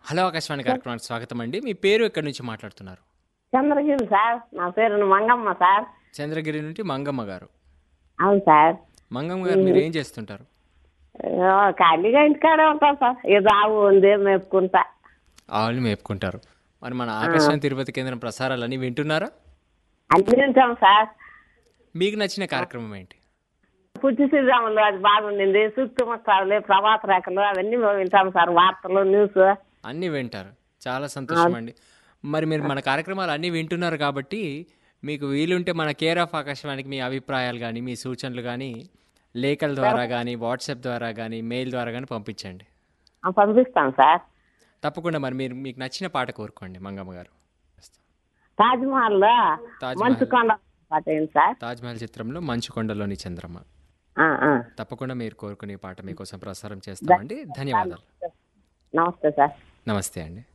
Hello Akashvani కార్యక్రమానికి స్వాగతం అండి మీ పేరు ఎక్కడి నుంచి మాట్లాడుతున్నారు చంద్రగిరి సార్ నా పేరు మంగమ్మ సార్ చంద్రగిరి నుండి మంగమ్మ గారు అవును సార్ మంగమ్మ గారు మీరు ఏం చేస్తుంటారు ఏదో ఖాళీగా ఇంటికాడే ఉంటాం సార్ ఏదో ఆవు ఉంది మేపుకుంటా ఆవులు మేపుకుంటారు మరి మన ఆకాశవాణి తిరుపతి కేంద్రం ప్రసారాలన్నీ వింటున్నారా అన్ని వింటాం సార్ మీకు నచ్చిన కార్యక్రమం ఏంటి పుట్టి శ్రీరాములు అది బాగుండింది సుత్తుమత్తాలు ప్రభాత రేఖలు అవన్నీ వింటాం సార్ వార్తలు న్యూస్ అన్నీ వింటారు చాలా సంతోషం అండి మరి మీరు మన కార్యక్రమాలు అన్నీ వింటున్నారు కాబట్టి మీకు వీలుంటే మన కేర్ ఆఫ్ ఆకాశవాణికి మీ అభిప్రాయాలు కానీ మీ సూచనలు కానీ లేఖల ద్వారా కానీ వాట్సాప్ ద్వారా కానీ మెయిల్ ద్వారా కానీ పంపించండి ఆ, పంపిస్తాం సార్ తప్పకుండా మరి మీరు మీకు నచ్చిన పాట కోరుకోండి మంగమ్మ గారు తాజ్ మహల్ లో తాజ్ మంచు కొండ పాట ఏంటి సార్ తాజ్మహల్ చిత్రంలో మంచు కొండలోని చంద్రమ్మ ఆ, ఆ. తప్పకుండా మీరు కోరుకునే పాట మీకోసం ప్రసారం చేస్తామండి ధన్యవాదాలు నమస్తే సార్ నమస్తే అండి